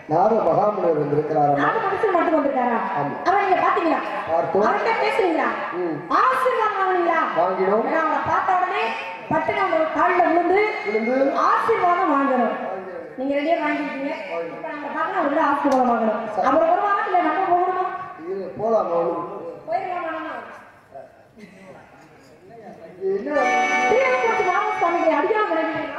நாத மகாமுனிவர் வந்திருக்கிறார் அம்மா நாட்டு மனுஷன் மட்டும் வந்திருக்காரா ஆமா. அவரை நீங்க பாத்தீங்களா பார்த்தோம். அவர்கிட்ட பேசுறீங்களா ம். ஆசீர்வாதம் வாங்குனீங்களா வாங்கினோம். ஏன்னா அவரை பார்த்த உடனே பட்டுன்னு அவங்க காலில் விழுந்து விழுந்து ஆசீர்வாதம் வாங்கணும் நீங்க ரெடியா வாங்கிட்டீங்க இப்ப நம்ம பார்க்கணும் அவர்கிட்ட ஆசீர்வாதம் வாங்கணும் அவர் வருவாங்க இல்ல நம்ம போகணுமா இது போலாம் போயிடலாமா நம்ம? என்ன திருவண்ணாமலை ராம சுவாமிகளை அடியார் விளங்கினீங்க.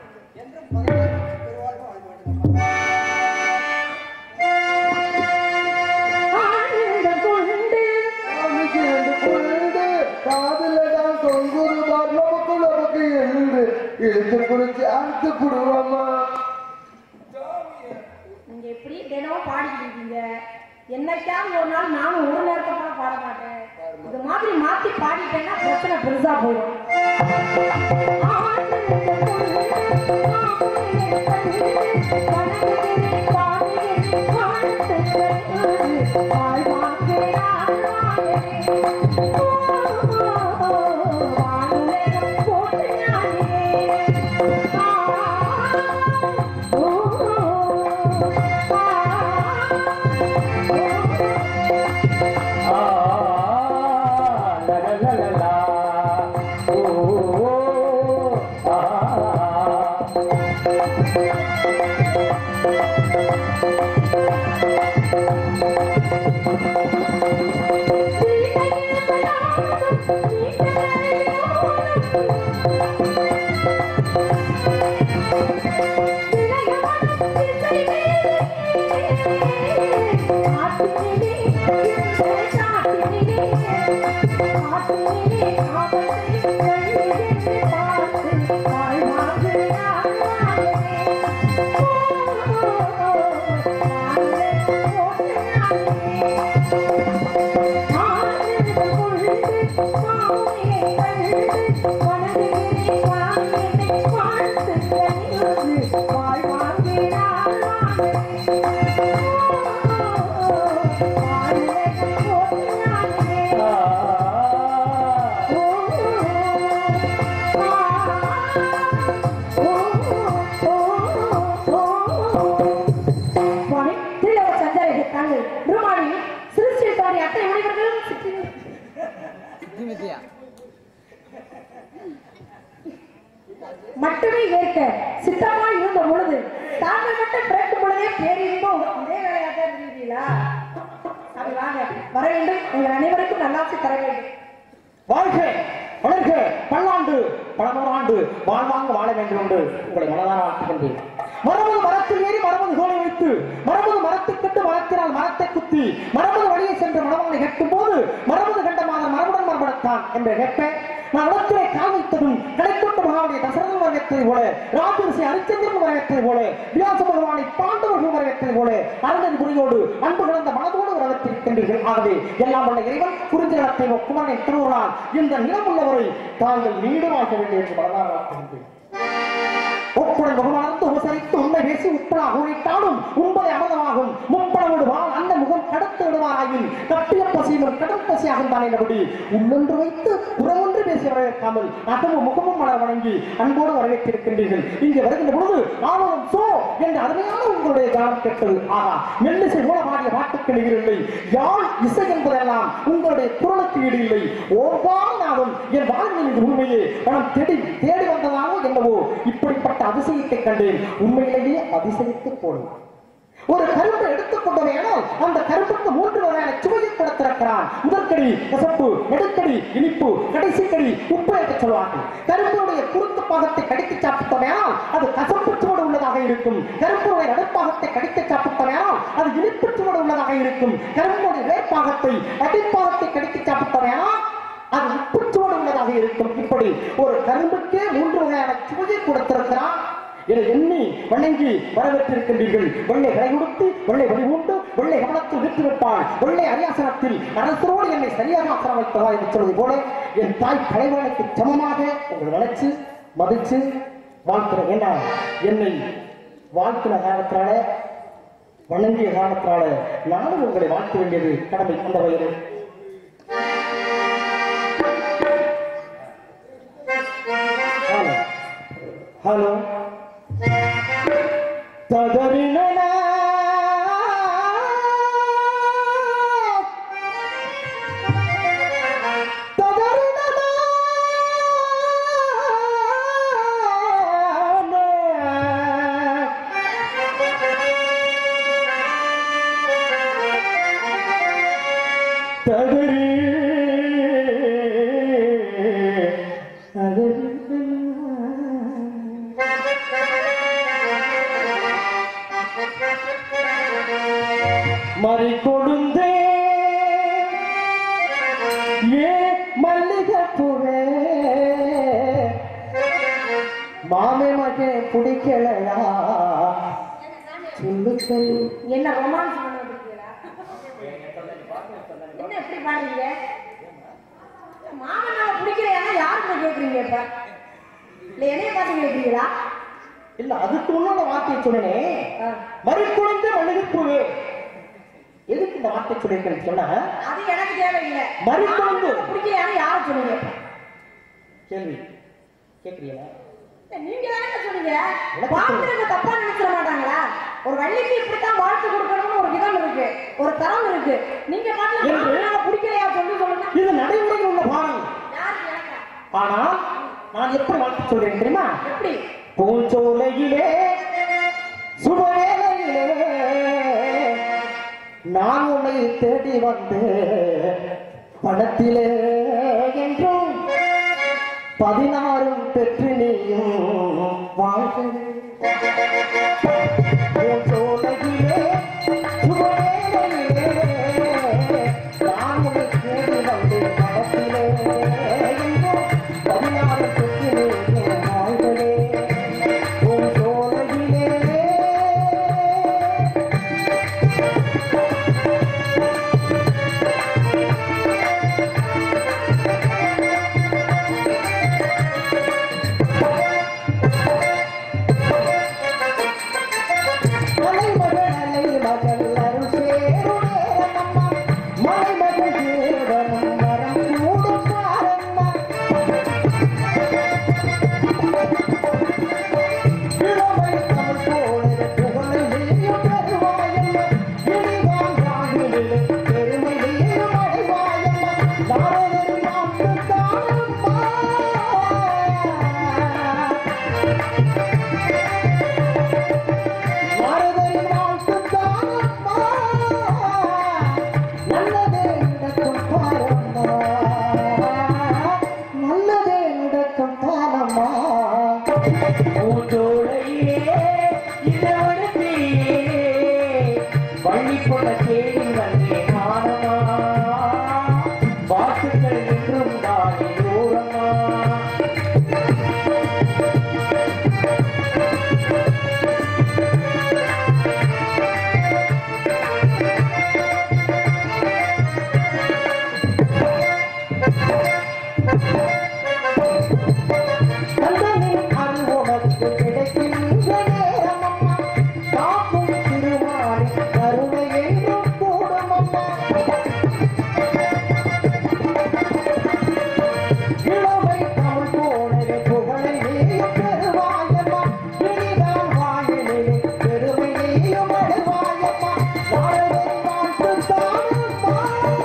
ஆனந்த கொண்டு சாமிக்கு ரெண்டு குழந்தை காதுல தான் தொங்குருதார் நமக்கு நமக்கு எழுந்து இழுத்து குடிச்சு அறுத்து குடுவாமா நீங்க எப்படி தினமும் பாடிக்கிட்டு இருக்கீங்க என்னைக்காவது ஒரு நாள் நானும் ஒரு நேரத்தை கூட பாட மாட்டேன் இது மாதிரி மாத்தி பாடிட்டேன்னா பிரச்சனை பெருசா போயிடும் ஆ லா லா லா லா ஓ ஓ ஆ சுவாமி திருலவ சந்திரரை தாங்கள் ரூமானி சிறுஸ்ரீ சுவாமி அத்தை முனிவர்களும் சிற்றி- மட்டுமே ஏற்க சித்தமா இருந்த பொழுது தாங்கள் மட்டும் பிறக்கும் பொழுதே பேரின்பம் இதே வேலையாக இருக்கிறீர்களா அது வாங்க வர வேண்டும் உங்கள் அனைவருக்கும் நல்லாசி தர வேண்டும் வாழ்க வளர்க பல்லாண்டு பல நூறாண்டு வாழ்வாங்க வாழ வேண்டும் என்று உங்களை மனதார வாழ்த்துகின்றேன் மரபது மரத்தில் ஏறி மரபது தோலை வைத்து மரபது மரத்தை கட்டு மரத்தினால் மரத்தை குத்தி மரபது வழியே சென்று மரபனை கட்டும் போது மரபது கண்ட மாதம் மரபுடன் மரபடத்தான் என்று கேட்பேன் நான் உலகத்திலே கால் வைத்ததும் கடைக்கொண்ட மகாவுடைய தசரதன் வரவேற்றதை போல ராஜரிசி ஹரிச்சந்திரன் வரவேற்றதை போல வியாச பகவானை பாண்டவர்கள் வரவேற்றதை போல அரங்கன் குறியோடு அன்பு கலந்த மனதோடு வரவேற்றிருக்கின்றீர்கள் ஆகவே எல்லாம் வல்ல இறைவன் குறிஞ்சிடத்தை குமரனை திருவுருளால் இந்த நிலம் உள்ளவரை தாங்கள் நீடுவாக வேண்டும் என்று மனதார வாழ்த்துகின்றேன் ஒப்புடன் முகமலர்ந்து உபசரித்து உண்மை பேசி உப்பனாக உழைத்தாலும் உண்பதை அமதமாகும் முப்பனோடு வாழ் அந்த முகம் கடத்து விடுவாராயின் கட்டிய பசியும் கடல் பசியாகும் தானே என்படி உள்ளொன்று வைத்து புறமொன்று பேசி வரவேற்காமல் அகமும் முகமும் மலர் வணங்கி அன்போடு வரவேற்றிருக்கின்றீர்கள் இங்கே வருகின்ற பொழுது ஆவலம் சோ என்று அருமையான உங்களுடைய காலம் கேட்டது ஆகா மெல்லிசை மூல பாடிய பாட்டுக்கு நிகரில்லை யாழ் இசை என்பதெல்லாம் உங்களுடைய குரலுக்கு ஈடு இல்லை ஓர்வான நாளும் என் வாழ்வின் உண்மையே மனம் தேடி தேடி வந்ததாகவோ என்னவோ இப்படிப்பட்ட அதிசயத்தை கண்டேன் உண்மையிலேயே அதிசயித்து போனேன் ஒரு கரும்பை எடுத்துக்கொண்டவையானால் அந்த கரும்புக்கு மூன்று வகையான சுவையை கொடுத்திருக்கிறான் முதற்கடி கசப்பு நெடுக்கடி இனிப்பு கடைசி கடி உப்பு என்று சொல்வார்கள் கரும்புடைய குருத்து பாகத்தை கடித்து சாப்பிட்டவையானால் அது கசப்பு சுவடு உள்ளதாக இருக்கும் கரும்புடைய நடுப்பாகத்தை கடித்து சாப்பிட்டவையானால் அது இனிப்பு சுவடு உள்ளதாக இருக்கும் கரும்புடைய வேர்ப்பாகத்தை அடிப்பாகத்தை கடித்து சாப்பிட்டவையானால் அது உப்பு சுவடு உள்ளதாக இருக்கும் இப்படி ஒரு கரும்புக்கே மூன்று வகையான சுவையை கொடுத்திருக்கிறான் என எண்ணி வணங்கி வரவேற்றிருக்கின்றீர்கள் வெள்ளை கலை கொடுத்து வெள்ளை வடிவூண்டு வெள்ளை கவனத்தில் விட்டு விட்டாள் வெள்ளை அரியாசனத்தில் அரசரோடு என்னை சரியாக ஆசனம் வைத்தவா என்று சொல்வது போல என் தாய் கலைவாளுக்கு சமமாக உங்களை வளைச்சு மதிச்சு வாழ்த்துறேன் ஏண்டா என்னை வாழ்த்தின காரணத்தினால வணங்கிய காரணத்தினால நானும் உங்களை வாழ்த்த வேண்டியது கடமை அந்த வயது ஹலோ ஹலோ ததறினா தகரி மறி கொடுந்தே ஏ மல்லிகை பூவே மாமே மகே பிடிக்கலையா சொல்லுங்கள் என்ன ரொமான்ஸ் பண்ண வந்திருக்கீங்களா என்ன எப்படி பாடுறீங்க மாமனாவை பிடிக்கலையா யாருன்னு கேக்குறீங்க இப்ப இல்ல என்னைய பார்த்து கேக்குறீங்களா இல்ல அதுக்கு முன்னாடி வார்த்தையை சொன்னனே ஆ. மறுக்குழந்தை மல்லிகை பூவே எதுக்கு இந்த வார்த்தை சொல்லியிருக்கேன்னு சொன்னா அது எனக்கு தேவையில்லை மறுக்குழந்து. மாமனாவை பிடிக்கலையான்னு யாரு சொன்னீங்க கேள்வி கேக்குறீங்களா இல்ல, நீங்க தானே சொன்னீங்க எனக்கு வாழ்த்துறவங்க தப்பா நினைச்சிட மாட்டாங்களா ஒரு வள்ளிக்கு இப்படித்தான் வாழ்த்து கொடுக்கணும்னு ஒரு விதம் இருக்கு ஒரு தரம் இருக்கு நீங்க பாட்டுல என்று? மாமனாவை பிடிக்கலையா சொல்லி சொல்லுங்க இது நடைமுறையில் உள்ள பாடம் யாருக்கு எனக்கா? ஆனால் நான் எப்படி வாழ்த்து சொல்றேன் தெரியுமா எப்படி பூஞ்சோலையிலே சுபவேளையிலே நான் உன்னை தேடி வந்து பணத்திலே என்றும் பதினாறும் பெற்று நீயும் வாழ்க பூஞ்சோலையிலே சுபவேளையிலே நான் உன்னை தேடி வந்து பணத்திலே என்றும் பதினாறும் பெற்று நீயும் வாழ்களே பூஞ்சோலையிலே மலைமகள் அலைமகள் அருள் சேருடே அம்மா மலைமகள் தேவனும் மரம் கூடும் பாரம்மா இளமை தமிழ் போல புகழை நீயும் பெறுவாயம்மா இனிவான் வாழ்விலே பெருமை நீயும் அடைவாயம்மா நாரதன் மாட்டு தானம்மா நாரதரின் வாழ்த்துத்தானம்மா. நல்லதே நடக்கும் பாரம்மா. நல்லதே நடக்கும் தானம்மா. பூஞ்சோலையிலே இதழொடுத்தியே வள்ளிப்பொட தேடி வந்தேன் நானம்மா. வாழ்த்துக்கள் என்றும் தானே ஓரம்மா கந்தனின் அருள் உனக்கு கிடைக்கின்ற நேரமம்மா. காக்கும் திருமாலின் கருணை என்றும் கூடுமம்மா. இளமை தமிழ் போனது புகழை நீயும் பெறுவாயம்மா. இனிதான் வாயிலே பெருமை நீயும் அடைவாயம்மா. நாரதன் வாழ்த்து தானம்மா.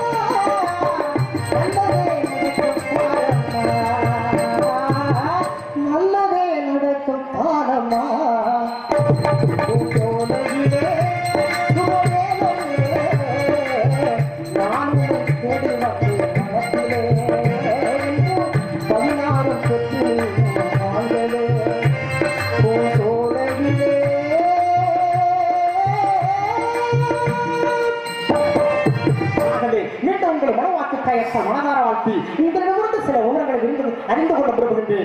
நல்லதே நடக்கும் பாடம்மா பூஞ்சோலையிலே, சுபவேளையிலே, நான் உன்னை தேடி வந்தேன் மனத்திலே. பதினாறு பெற்று வாழ்களே, பூஞ்சோலையிலே. ஆகவே மீண்டும் உங்களை மனவாக்கு கயற்ற மனதார வாழ்த்தி உங்களிடமிருந்து சில விவரங்களை விருந்து அறிந்து கொள்ள விரும்புகின்றேன்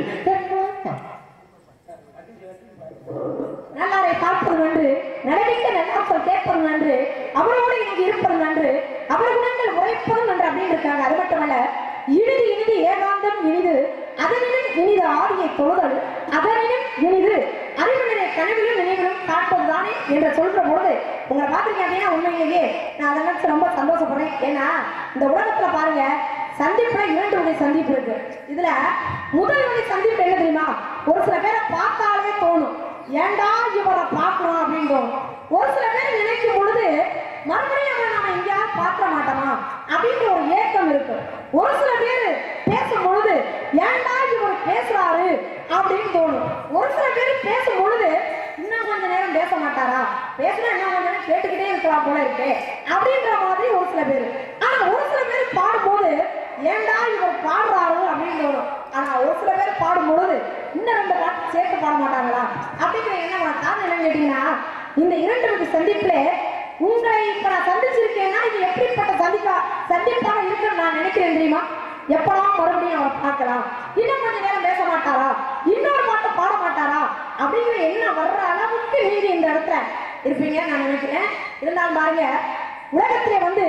நல்லாரை பார்ப்பது நன்று நடவிக்க நல்லாசல் கேட்பது நன்று அவரோடு இங்கு இருப்பது நன்று அவர் குணங்கள் உரைப்பது நன்று அப்படின்னு இருக்காங்க அது மட்டுமல்ல இனிது இனிது ஏகாந்தம் இனிது அதனினும் இனிது ஆதியை தொழுதல் அதனினும் இனிது அறிவினரை கனவிலும் நினைவிலும் காட்டுவதுதானே என்று சொல்ற பொழுது உங்களை பார்த்திருக்கேன் அப்படின்னா உண்மையிலேயே நான் அதை நினைச்சு ரொம்ப சந்தோஷப்படுறேன் ஏன்னா இந்த உலகத்துல பாருங்க சந்திப்புல இரண்டு வகை சந்திப்பு இருக்கு இதுல முதல் வகை சந்திப்பு என்ன தெரியுமா ஒரு சில பேரை பார்த்தாலே தோணும் ஏன்டா இவரை பார்க்கணும் அப்படின்னு தோணும் ஒரு சில பேர் நினைக்கும் பொழுது மறுபடியும் அவரை நாம எங்கேயாவது பார்க்க மாட்டோமா அப்படின்ற ஒரு ஏக்கம் இருக்கு ஒரு சில பேர் பேசும் பொழுது ஏன்டா இவர் பேசுறாரு அப்படின்னு தோணும் ஒரு சில பேர் பேசும் பொழுது இன்னும் கொஞ்ச நேரம் பேச மாட்டாரா பேசுனா இன்னும் கொஞ்ச நேரம் கேட்டுக்கிட்டே இருக்கலாம் போல இருக்கு அப்படின்ற மாதிரி ஒரு சில பேர் ஆனா ஆனா ஒரு சில பேர் பாடும்போது ஏன்டா இவர் பாடுறாரு அப்படின்னு தோணும் ஆனா ஒரு சில பேர் பாடும்பொழுது இன்னும் ரெண்டு பாட்டு சேர்த்து பாட மாட்டாங்களா அப்படிங்கிற என்ன காரணம் என்னன்னு கேட்டீங்கன்னா இந்த இரண்டு வித சந்திப்புல உங்களை இப்ப நான் சந்திச்சிருக்கேன்னா இது எப்படிப்பட்ட சந்திப்பா சந்திப்பாக இருக்குன்னு நான் நினைக்கிறேன் தெரியுமா எப்பலாம் மறுபடியும் அவரை பார்க்கலாம் இன்னும் கொஞ்ச நேரம் பேச மாட்டாரா இன்னொரு பாட்டை பாட மாட்டாரா அப்படிங்கிற எண்ணம் வர்ற அளவுக்கு நீங்க இந்த இடத்துல இருப்பீங்கன்னு நான் நினைக்கிறேன் இருந்தாலும் பாருங்க உலகத்திலே வந்து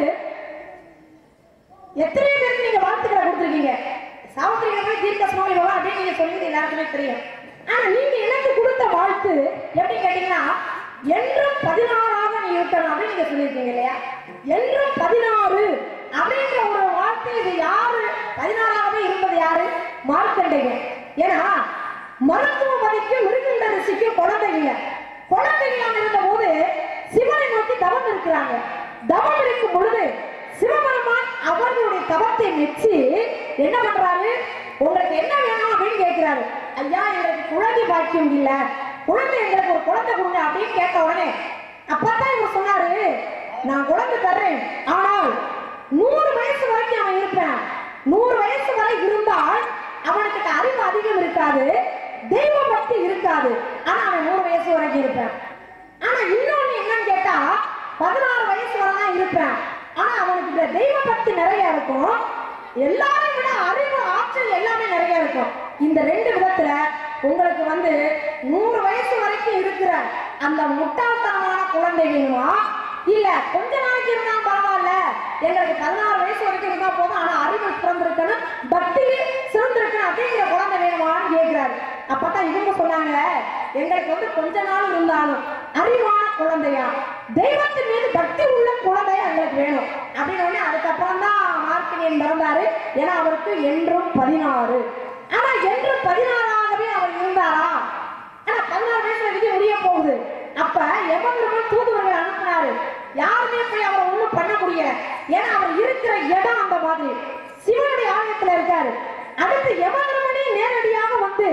எத்தனை பேருக்கு நீங்க வாழ்த்துக்களை கொடுத்துருக்கீங்க சாவித்திரிகளை போய் தீர்க்க சுமதி பவா அப்படின்னு நீங்க சொல்லுறது எல்லாருக்குமே தெரியும் ஆனா நீங்க எனக்கு கொடுத்த வாழ்த்து எப்படி கேட்டீங்கன்னா என்றும் பதினாறாக நீ இருக்கணும் அப்படின்னு நீங்க சொல்லியிருக்கீங்க இல்லையா என்றும் பதினாறு அப்படின்ற ஒரு வார்த்தை இது யாரு பதினாறாகவே இருந்தது யாரு மார்க்கண்டேயன் ஏன்னா மருத்துவ வரைக்கும் மிருகண்ட ரிஷிக்கு குழந்தை இல்லை குழந்தை இல்லாம இருந்த போது சிவனை நோக்கி தவம் இருக்கிறாங்க தவம் இருக்கும் பொழுது சிவபெருமான் அவர்களுடைய தவத்தை மெச்சி என்ன பண்றாரு உங்களுக்கு என்ன வேணும் அப்படின்னு கேட்கிறாரு ஐயா எங்களுக்கு குழந்தை பாக்கியம் இல்ல குழந்தை எங்களுக்கு ஒரு குழந்தை கொடுங்க அப்படின்னு கேட்ட உடனே அப்பதான் இவர் சொன்னாரு நான் குழந்தை தர்றேன் ஆனால் நூறு வயசு வரைக்கும் அவன் இருப்பேன் நூறு வயசு வரை இருந்தால் அவனுக்கு அறிவு அதிகம் இருக்காது தெய்வ பக்தி இருக்காது ஆனா அவன் நூறு வயசு வரைக்கும் இருப்பான் ஆனா இன்னொன்னு என்னன்னு கேட்டா பதினாறு வயசு வரை தான் இருப்பேன் ஆனா அவனுக்கு இந்த தெய்வ பக்தி நிறைய இருக்கும் எல்லாரையும் விட அறிவு ஆற்றல் எல்லாமே நிறைய இருக்கும் இந்த ரெண்டு விதத்துல உங்களுக்கு வந்து நூறு வயசு வரைக்கும் இருக்கிற அந்த முட்டாள்தனமான குழந்தை வேணுமா இல்ல கொஞ்ச நாளைக்கு இருந்தா பரவாயில்ல எங்களுக்கு பதினாறு வயசு வரைக்கும் இருந்தா போதும் ஆனா அறிவு சிறந்திருக்கணும் பக்தி சிறந்திருக்கணும் அப்படிங்கிற குழந்தை வேணுமான்னு கேட்கிறாரு அப்பதான் இவங்க சொன்னாங்க எங்களுக்கு வந்து கொஞ்ச நாள் இருந்தாலும் அறிவான குழந்தையா தெய்வத்தின் மீது பக்தி உள்ள குழந்தையா எங்களுக்கு வேணும் அப்படின்னு உடனே அதுக்கப்புறம் தான் மார்க்கணியன் பிறந்தாரு ஏன்னா அவருக்கு என்றும் பதினாறு ஆனா என்றும் பதினாறாகவே அவர் இருந்தாரா ஆனா பதினாறு வயசுல விதி முடிய போகுது அப்ப எவங்களும் தூதுவர்கள் அனுப்புனாரு யாருமே போய் அவரை ஒண்ணும் பண்ண முடியல ஏன்னா அவர் இருக்கிற இடம் அந்த மாதிரி சிவனுடைய ஆலயத்துல இருக்காரு அடுத்து எவங்களுமே நேரடியாக வந்து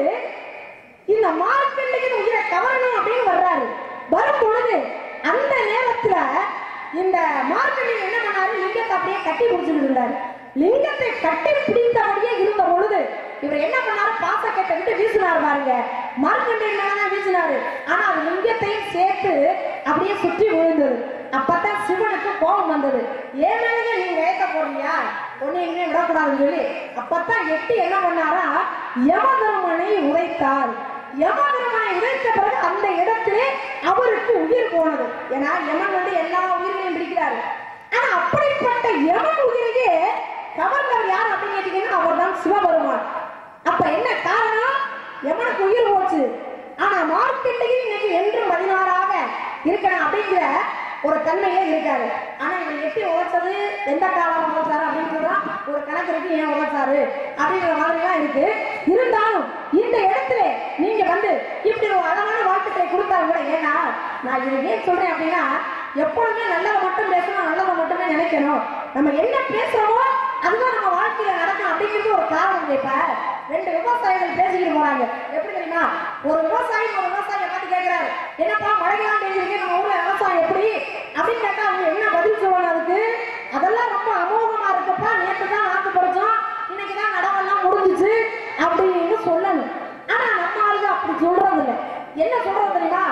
இந்த மார்க்கண்டையின் உயிரை கவரணும் அப்படின்னு வர்றாரு வரும் பொழுது அந்த நேரத்துல இந்த மார்க்கண்டையன் என்ன பண்ணாரு லிங்கத்தை அப்படியே கட்டி பிடிச்சிட்டு இருந்தாரு லிங்கத்தை கட்டி பிடித்தபடியே இருந்த பொழுது இவர் என்ன பண்ணாரு பாசக்கட்டை விட்டு வீசினாரு பாருங்க மார்க்கண்டையன் மேலதான் வீசினாரு ஆனா அது லிங்கத்தையும் சேர்த்து அப்படியே சுற்றி விழுந்தது அப்பதான் சிவனுக்கு கோபம் வந்தது ஏன் மேலேயே நீங்க ஏத்த போறியா ஒண்ணு எங்கேயும் விடக்கூடாதுன்னு சொல்லி அப்பதான் எட்டி என்ன பண்ணாரா யமதர்மனை உரைத்தார் யமதர்மனை உரைத்த பிறகு அந்த இடத்திலே அவருக்கு உயிர் போனது ஏன்னா யமன் வந்து எல்லா உயிர்களையும் பிடிக்கிறாரு ஆனா அப்படிப்பட்ட யமன் உயிரையே கவர்ந்தவர் யார் அப்படின்னு கேட்டீங்கன்னா அவர் தான் சிவபெருமான் அப்ப என்ன காரணம் யமனுக்கு உயிர் போச்சு ஆனா மார்க்கெட்டையும் இன்னைக்கு என்றும் பதினாறாக இருக்கணும் அப்படிங்கிற ஒரு தன்மையே இருக்காரு ஆனா இவர் எப்படி உழைச்சது எந்த காலம் உழைச்சாரு அப்படின்றதுதான் ஒரு கணக்கு இருக்கு ஏன் உழைச்சாரு அப்படிங்கிற மாதிரிலாம் இருக்கு இருந்தாலும் இந்த இடத்துல நீங்க வந்து இப்படி ஒரு அழகான வாழ்த்துக்களை கொடுத்தாலும் கூட ஏன்னா நான் இதை ஏன் சொல்றேன் அப்படின்னா எப்பொழுதுமே நல்லதை மட்டும் பேசணும் நல்லதை மட்டுமே நினைக்கணும் நம்ம என்ன பேசுறோமோ அதுதான் நம்ம வாழ்க்கையில நடக்கும் அப்படிங்கிறது ஒரு காரணம் இப்ப ரெண்டு விவசாயிகள் பேசிக்கிட்டு போறாங்க எப்படி தெரியுமா ஒரு விவசாயி ஒரு விவசாயியை பார்த்து கேட்கிறாரு என்னப்பா மழையெல்லாம் பெய்ஞ்சிருக்கு நம்ம ஊர்ல விவசாயம் எப்படி அப்படின்னு கேட்டா அவங்க என்ன பதில் சொல்லுவாங்க அதுக்கு அதெல்லாம் ரொம்ப அமோகமா இருக்குப்பா நேற்று தான் நாத்து பறிச்சோம் இன்னைக்கு தான் நடவெல்லாம் முடிஞ்சிச்சு அப்படின்னு சொல்லணும் ஆனா நம்ம ஆளுங்க அப்படி சொல்றது இல்லை என்ன சொல்றது தெரியுமா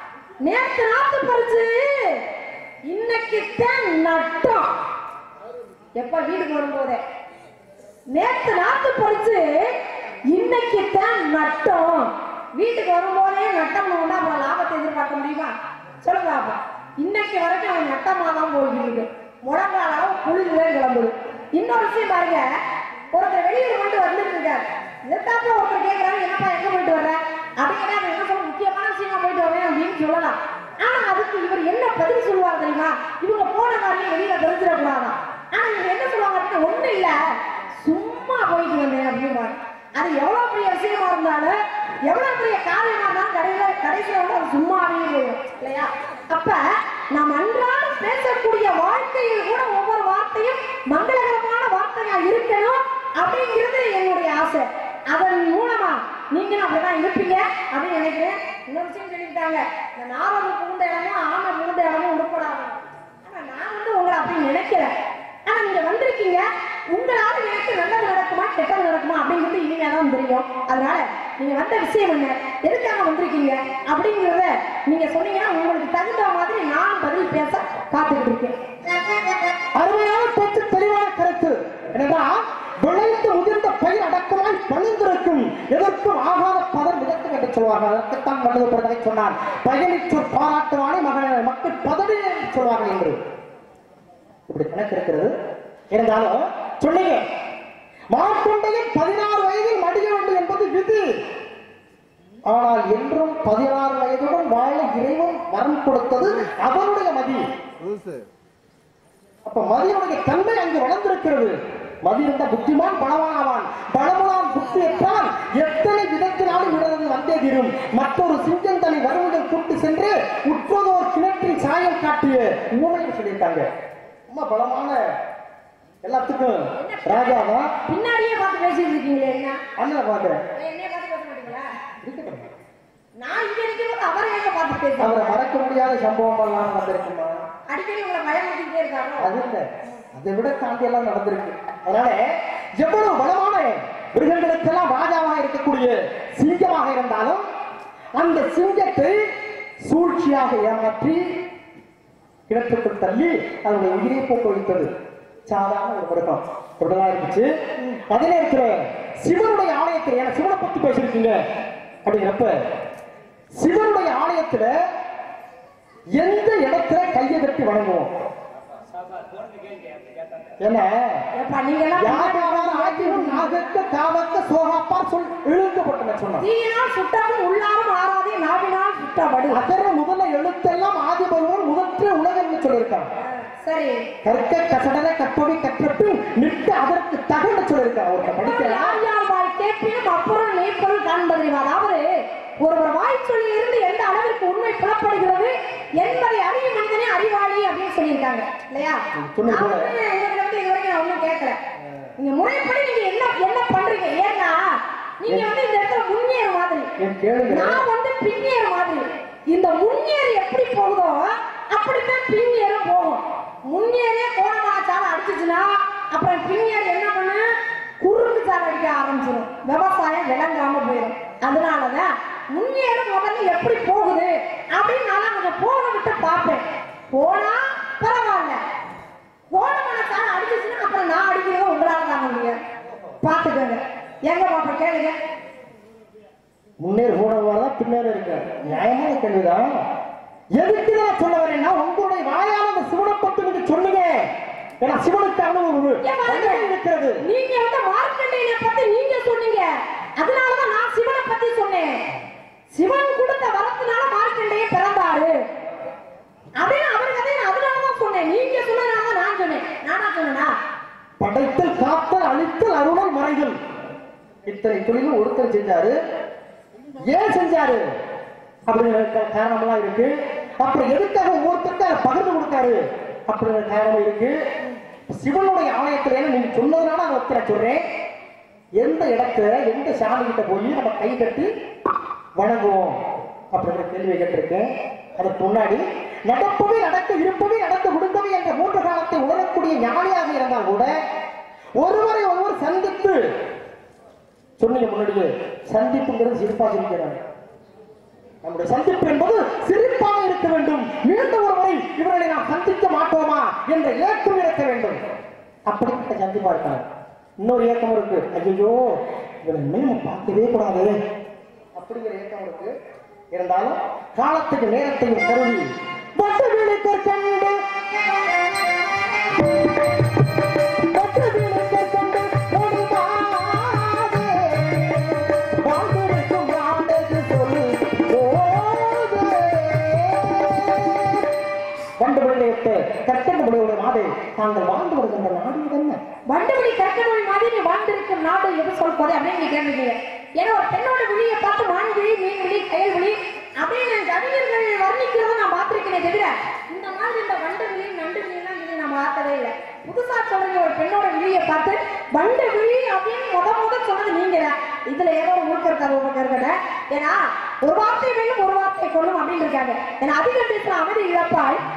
நேற்று நாத்து பறிச்சு இன்னைக்கு தான் நட்டோம் எப்ப வீட்டுக்கு வரும்போதே நேத்து நாத்து பறிச்சு இன்னைக்கு தான் நட்டோம் வீட்டுக்கு வரும்போதே நட்டம் உண்டா அப்புறம் லாபத்தை எதிர்பார்க்க முடியுமா சொல்லுங்க அப்பா இன்னைக்கு வரைக்கும் அவன் நட்டமா தான் போயிருக்கு முழங்காலம் புழுதுலே கிளம்புது இன்னொரு விஷயம் பாருங்க ஒருத்தர் வெளியூர் கொண்டு வந்துட்டு இருக்காரு எத்தாப்புல ஒருத்தர் கேட்கறாரு என்னப்பா எங்க போயிட்டு வர்ற அப்படின்னா அவன் என்ன சொல்ல முக்கியமான விஷயமா போயிட்டு வரேன் அப்படின்னு சொல்லலாம் ஆனா அதுக்கு இவர் என்ன பதில் சொல்லுவார் தெரியுமா இவங்க போன காரியம் வெளியில தெரிஞ்சிடக்கூடாதான் ஆனா இவங்க என்ன சொல்லுவாங்க அப்படின்னா ஒண்ணு இல்ல சும்மா போயிட்டு வந்தேன் அப்படிம்பாரு அது எவ்வளவு பெரிய விஷயமா இருந்தாலும் எவ்வளவு பெரிய காரியமா இருந்தாலும் கடையில கடைசியில வந்து அது சும்மாவே போயிடும் இல்லையா அப்ப நாம் அன்றாடம் பேசக்கூடிய வாழ்க்கையில் கூட ஒவ்வொரு வார்த்தையும் மங்களகரமான வார்த்தையா இருக்கணும் அப்படிங்கிறது என்னுடைய ஆசை அதன் மூலமா நீங்களும் அப்படிதான் இருப்பீங்க அப்படின்னு நினைக்கிறேன் இன்னொரு விஷயம் சொல்லிட்டாங்க இந்த நாவல் புகுந்த இடமும் ஆமை புகுந்த இடமும் உருப்படாது ஆனா நான் வந்து உங்களை அப்படி நினைக்கிறேன் ஆனா நீங்க வந்து நீங்க வந்த விஷயம் என்ன எதுக்காக வந்திருக்கீங்க அப்படிங்கிறத நீங்க சொன்னீங்கன்னா உங்களுக்கு தகுந்த மாதிரி நான் பதில் பேச காத்துக்கிட்டு இருக்கேன் அருமையான பேச்சு தெளிவான கருத்து என்னன்னா விளைந்து முதிர்ந்த பயிர் அடக்கமாய் பணிந்திருக்கும் எதற்கும் ஆகாத பதம் விதக்கும் என்று சொல்வார்கள் அதற்குத்தான் வள்ளுவர் பிறந்ததை சொன்னார் பயணிச்சொற் பாராட்டுவானே மகன மக்கள் பதவி என்று சொல்வார்கள் என்று இப்படி கணக்கு இருக்கிறது இருந்தாலும் சொன்னீங்க மார்க்கண்டையன் பதினாறு வயதில் மடிய வேண்டும் என்பது விதி ஆனால் என்றும் பதினாறு வயதுடன் வாழ இறைவன் வரம் கொடுத்தது அவனுடைய மதி அப்ப மதியனுடைய தன்மை அங்கு வளர்ந்திருக்கிறது மதி இருந்த புத்திமான் பலவானவான் பலவான் புத்தி எட்டால் எத்தனை விதத்தினாலும் விடுறது வந்தே தீரும் மற்றொரு சிங்கம் தனி வருவங்கள் கூட்டு சென்று உட்பதோர் கிணற்றில் சாயம் காட்டிய ஊமைன்னு சொல்லியிருக்காங்க ரொம்ப பலமான எல்லாத்துக்கும் ராஜாவா பின்னாடியே பார்த்து பேசிட்டு இருக்கீங்களே என்ன அண்ணனை பாக்குறேன் என்னைய பார்த்து பேச மாட்டீங்களா நான் இங்க இருக்கும்போது அவரை எங்க பார்த்து பேசுறேன் அவரை மறக்க முடியாத சம்பவம் எல்லாம் வந்திருக்குமா அடிக்கடி உங்களை பயமுறுத்திக்கிட்டே இருக்காரோ அது இல்ல அதை விட தாண்டி எல்லாம் நடந்திருக்கு அதனால எவ்வளவு பலமான மிருகங்களுக்கெல்லாம் ராஜாவாக இருக்கக்கூடிய சிங்கமாக இருந்தாலும் அந்த சிங்கத்தை சூழ்ச்சியாக ஏமாற்றி கிணற்றுக்குள் தள்ளி அதனுடைய உயிரை போக்கு வைத்தது சாதாரண ஒரு மிருகம் அப்படிதான் இருந்துச்சு அதே நேரத்தில் சிவனுடைய ஆலயத்தில் ஏன்னா சிவனை பத்தி பேசியிருக்கீங்க அப்படிங்கிறப்ப சிவனுடைய ஆலயத்துல எந்த இடத்துல கையை தட்டி வணங்குவோம் என்ன ஏப்பா நீங்க எல்லாம் யாராவது ஆகியும் நாகக்க காவக்க சோகாப்பா சொல் இழுக்கப்பட்டன சொன்னான் தீயினால் சுட்டாலும் உள்ளாரும் ஆறாதே நாவினால் சுட்டபடு அதர முதல்ல எழுத்தெல்லாம் ஆதி பகவான் முதற்ற உலகம்னு சொல்லியிருக்கான் சரி கற்க கசடர கற்பவை கற்றப்பு நிற்க அதற்கு தகுந்த சொல்லியிருக்கான் ஒருத்த படிக்கிறான் யார் யார் வாய் கேட்பினும் அப்புறம் மெய்ப்பொருள் காண்பது அதாவது ஒருவர் வாய் சொல்லில் இருந்து எந்த அளவிற்கு உண்மை புலப்படுகிறது என்பதை அறியும் மனிதனே அறிவாளி அப்படின்னு சொல்லியிருக்காங்க இல்லையா சொன்னது போல. நான் வந்து உங்ககிட்ட வந்து இது வரைக்கும் நான் ஒண்ணும் கேட்கல நீங்க முறைப்படி நீங்க என்ன என்ன பண்றீங்க ஏன்னா நீங்க வந்து இந்த இடத்துல முன்னேற மாதிரி என் கேளுங்க நான் வந்து பின்னேற மாதிரி இந்த முன்னேறு எப்படி போகுதோ அப்படித்தான் பின்னேறும் போகும் முன்னேறே கோணமாச்சாரம் அடிச்சுச்சுன்னா அப்புறம் பின்னேறு என்ன பண்ணு குறுக்கு சாரம் அடிக்க ஆரம்பிச்சிடும் விவசாயம் விளங்காம போயிடும் அதனாலதான் முன்னேறு முதல்ல எப்படி போகுது அப்படின்னு நான் கொஞ்சம் போன விட்டு பார்ப்பேன் போனா பரவாயில்ல கோணமான சாரம் அடிச்சுச்சுன்னா அப்புறம் நான் அடிக்கிறத உங்களால தாங்க முடியும் பார்த்துக்கோங்க எங்க பாப்பா கேளுங்க முன்னேறு போனவங்க பின்னேற இருக்க நியாயமான கேள்விதான் எதுக்கு நான் சொல்ல வரேன்னா உங்களுடைய வாயால அந்த சிவனை பத்தி நீங்க சொன்னீங்க ஏன்னா சிவனுக்கு அனுபவம் ஏன் பாருங்க. அனுபவம் இருக்கிறது நீங்க வந்து மார்க்கண்டேயனை பத்தி நீங்க சொன்னீங்க அதனாலதான் நான் சிவனை பத்தி சொன்னேன் சிவன் கொடுத்த வரத்தினால மார்க்கண்டேயன் பிறந்தாரு அப்படின்னு அவர் கதையை நான் அதனாலதான் சொன்னேன் நீங்க சொன்னதுனால நான் சொன்னேன் நானா சொன்னேனா படைத்தல் காத்தல் அழித்தல் அருளல் மறைதல் இத்தனை தொழிலும் ஒருத்தர் செஞ்சாரு ஏன் செஞ்சாரு அப்படிங்கிற கா- காரணமெல்லாம் இருக்கு அப்புறம் எதுக்காக ஒவ்வொருத்தருக்கு அதை பகிர்ந்து கொடுத்தாரு அப்படிங்கிற காரணம் இருக்கு சிவனுடைய ஆலயத்துல நீங்க சொன்னதுனால அதை ஒருத்தர சொல்றேன் எந்த இடத்துல எந்த சாமி கிட்ட போய் நம்ம கை கட்டி வணங்குவோம் அப்படிங்கிற கேள்வியை கேட்டிருக்கேன் அதற்கு முன்னாடி நடப்பவே நடக்க இருப்பவே நடக்க முடிந்தவை என்ற மூன்று காலத்தை உணரக்கூடிய ஞானியாக இருந்தால் கூட ஒருவரை ஒருவர் சந்தித்து சொன்னீங்க முன்னாடியே சந்திப்புங்கிறது சிரிப்பா சிரிக்கிறாங்க நம்முடைய சந்திப்பு என்பது சிரிப்பாக இருக்க வேண்டும் மீண்டும் ஒரு முறை இவர்களை நாம் சந்திக்க மாட்டோமா என்ற ஏக்கம் இருக்க வேண்டும் அப்படிப்பட்ட சந்திப்பா இருக்காங்க இன்னொரு ஏக்கம் இருக்கு ஐயோ இவனை இனிமே நம்ம பார்க்கவே கூடாது அப்படிங்கிற ஏக்கம் இருக்கு இருந்தாலும் காலத்துக்கு நேரத்தையும் கருதி வட்டு விழித்த கண்டு வட்டு விழித்த கண்டு முடிவாதே. வாழ்ந்திருக்கும் நாடகு சொல் போதே. வண்டு விளையத்து கற்கண்டு முடிவுடைய நாடு தாங்கள் வாழ்ந்து வருகின்ற நாடு என்ன வண்டுமணி கற்கநோய் மாதிரி நீ வாழ்ந்திருக்கும் நாடு எது சொல்வது அப்படின்னு நீ கேட்டிருக்கீங்க ஏன்னா ஒரு பெண்ணோட விழியை பார்த்து மான் விழி மீன் விழி கயல் விழி அப்படின்னு கவிஞர்கள் வர்ணிக்கிறத நான் பார்த்திருக்கேனே தவிர இந்த மாதிரி இந்த வண்டு விழி நண்டு விழிலாம் சொல்லி நான் பார்த்ததே இல்லை புதுசா சொல்றீங்க ஒரு பெண்ணோட விழியை பார்த்து வண்டு விழி அப்படின்னு முத முத சொன்னது நீங்க தான். இதுல ஏதோ ஒரு மூக்க இருக்காது ஒரு பக்கம் இருக்கட்டும் ஏன்னா ஒரு வார்த்தை வெல்லும் ஒரு வார்த்தை கொள்ளும் அப்படின்னு இருக்காங்க ஏன்னா அதிகம் பேசுற அமைதி இழப்பாய் ஆணவம்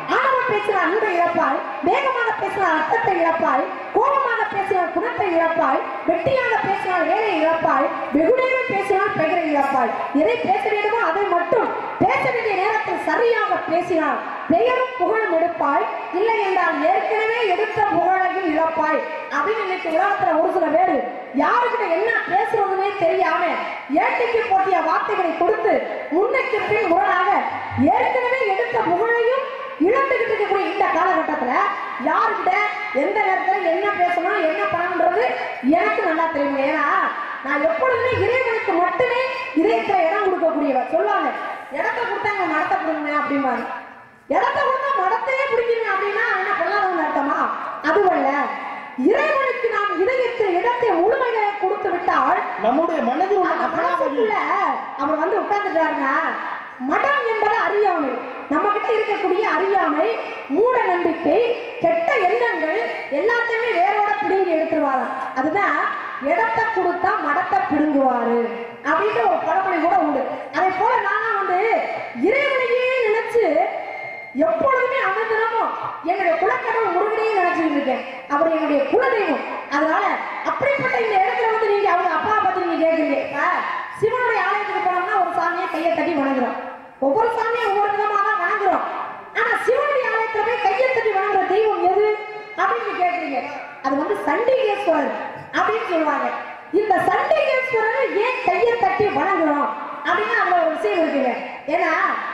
பேசினால் அன்பை இழப்பாய் வேகமாக பேசினால் அர்த்தத்தை இழப்பாய் கோபமாக பேசினால் குணத்தை இழப்பாய் வெட்டியாக பேசினால் வேலை இழப்பாய் வெகுநேரம் பேசினால் பெயரை இழப்பாய் எதை பேச வேண்டுமோ அதை மட்டும் பேச வேண்டிய நேரத்தில் சரியாக பேசினால் பெயரும் புகழும் எடுப்பாய் இல்லை என்றால் ஏற்கனவே எடுத்த புகழையும் இழப்பாய் அப்படின்னு இன்னைக்கு உலகத்துல ஒரு சில பேர் யாருக்கிட்ட என்ன பேசுறதுன்னே தெரியாம ஏட்டிக்கு போட்டிய வார்த்தைகளை கொடுத்து முன்னைக்கு பின் முரணாக ஏற்கனவே எடுத்த புகழையும் இழந்துகிட்டு இருக்கக்கூடிய இந்த காலகட்டத்துல யாருக்கிட்ட எந்த நேரத்துல என்ன பேசணும் என்ன பண்ணணுன்றது எனக்கு நல்லா தெரியும் ஏன்னா நான் எப்பொழுதுமே இறைவனுக்கு மட்டுமே இதயத்துல இடம் கொடுக்கக்கூடியவர் சொல்லுவாங்க இடத்த கொடுத்தாங்க மரத்தை கொடுங்க அப்படிம்பாங்க இடத்த கொடுத்தா மடத்தையே பிடிக்கணும் அப்படின்னா என்ன பொல்லாதவன் அர்த்தமா அதுவல்ல இறைவனுக்கு நாம் இதயத்தில் இடத்தை முழுமையாக கொடுத்து விட்டால் நம்முடைய மனதில் உள்ள அந்த அபராதம் மனசுக்குள்ள அவர் வந்து உட்கார்ந்துட்டாருன்னா மடம் என்பது அறியாமை நம்ம கிட்ட இருக்கக்கூடிய அறியாமை மூட நம்பிக்கை கெட்ட எண்ணங்கள் எல்லாத்தையுமே வேரோட பிடுங்கி எடுத்துருவாங்க அதுதான் இடத்தை கொடுத்தா மடத்தை பிடுங்குவாரு அப்படின்ற ஒரு பழமொழி கூட உண்டு அதே போல நானா வந்து இறைவனையே நினைச்சு எப்பொழுதுமே அனந்தரமும் என்னுடைய குலக்கடவுள் முருகனையே நினைச்சிட்டு இருக்கேன் அவர் என்னுடைய குலதெய்வம் அதனால அப்படிப்பட்ட இந்த இடத்துல வந்து நீங்க அவங்க அப்பா பத்தி நீங்க கேக்குறீங்க இப்ப சிவனுடைய ஆலயத்துக்கு போனோம்னா ஒரு சாமியை கையை தட்டி வணங்குறோம் ஒவ்வொரு சாமியும் ஒவ்வொரு விதமா தான் வணங்குறோம் ஆனா சிவனுடைய ஆலயத்துல போய் கையை தட்டி வணங்குற தெய்வம் எது அப்படின்னு கேக்குறீங்க அது வந்து சண்டிகேஸ்வரர் அப்படின்னு சொல்லுவாங்க இந்த சண்டிகேஸ்வரரை ஏன் கையை தட்டி வணங்குறோம் அப்படின்னு அதுல ஒரு விஷயம் இருக்குங்க ஏன்னா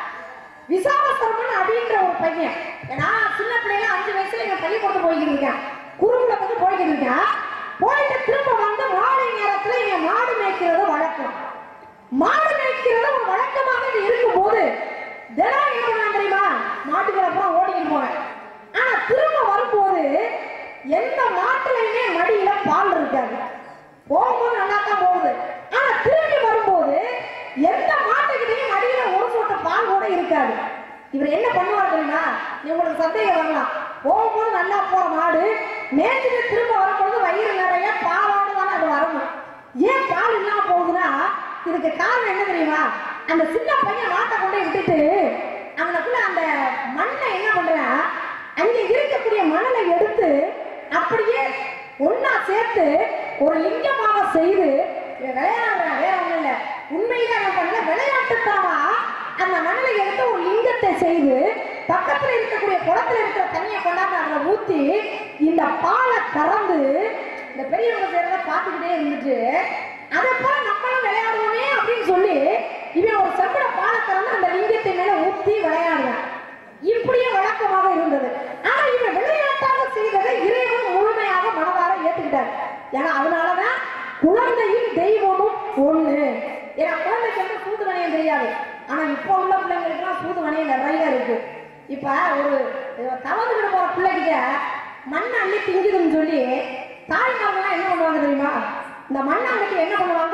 விசாலசர்மன் அப்படின்ற ஒரு பையன் ஏன்னா சின்ன பிள்ளைங்க அஞ்சு வயசுல எங்க பள்ளிக்கூடத்து போய்கிட்டு இருக்கேன் குறுகுலத்துக்கு போய்கிட்டு இருக்கேன் போயிட்டு திரும்ப வந்து மாலை நேரத்துல இங்க மாடு மேய்க்கிறது வழக்கம் மாடு மேய்க்கிறது ஒரு வழக்கமாக இது இருக்கும்போது தினம் என்ன பண்ணுவாங்க தெரியுமா மாட்டுக்கு அப்புறம் ஓடிக்கிட்டு போவேன் ஆனா திரும்ப வரும்போது எந்த மாட்டுலையுமே மடியில பால் இருக்காது போகும்போது நல்லா தான் போகுது ஆனா திரும்பி வரும்போது எந்த மாட்டுக்கிட்டையும் மடியில ஒரு சொட்டு பால் கூட இருக்காது இவர் என்ன பண்ணுவார் தெரியுமா உங்களுக்கு சந்தேகம் வரலாம் போகும்போது நல்லா போற மாடு மேய்ச்சிட்டு திரும்ப வரும்போது வயிறு நிறைய பாலோடு தானே அது வரணும் ஏன் பால் இல்லாம போகுதுன்னா இதுக்கு காரணம் என்ன தெரியுமா அந்த சின்ன பையன் மாட்டை கொண்டு போய் விட்டுட்டு அவனுக்குள்ள அந்த மண்ணை என்ன பண்றான் அங்க இருக்கக்கூடிய மணலை எடுத்து அப்படியே ஒண்ணா சேர்த்து ஒரு லிங்கமாக செய்து இவன் விளையாடுறான் வேற ஒண்ணும் இல்ல உண்மையில அவன் பண்ணல விளையாட்டுத்தனமா அந்த மணலை எடுத்து ஒரு லிங்கத்தை செய்து பக்கத்துல இருக்கக்கூடிய குளத்துல இருக்கிற தண்ணியை கொண்டாந்து அதுல ஊத்தி இந்த பாலை கறந்து இந்த பெரியவங்க செய்யறத பார்த்துக்கிட்டே இருந்துட்டு அதை போல நம்மளும் விளையாடுவோமே அப்படின்னு சொல்லி இவன் ஒரு செம்பட பாலை கறந்து அந்த லிங்கத்தை மேல ஊத்தி விளையாடுறான் இப்படியே வழக்கமாக இருந்தது ஆனா இவன் விளையாட்டாக செய்ததை இறைவன் முழுமையாக மனதார ஏத்துக்கிட்டார் ஏன்னா அதனாலதான் குழந்தையும் தெய்வமும் ஒண்ணு ஏன்னா குழந்தைக்கு வந்து சூதுவனையம் தெரியாது ஆனா இப்ப உள்ள பிள்ளைங்களுக்குலாம் சூதுவனையம் நிறைய இருக்கு இப்ப ஒரு தவறுகிற போற பிள்ளைகிட்ட மண் அள்ளி திங்குதுன்னு சொல்லி தாய்மார்கள்லாம் என்ன பண்ணுவாங்க தெரியுமா இந்த மண்ணை அள்ளிட்டு என்ன பண்ணுவாங்க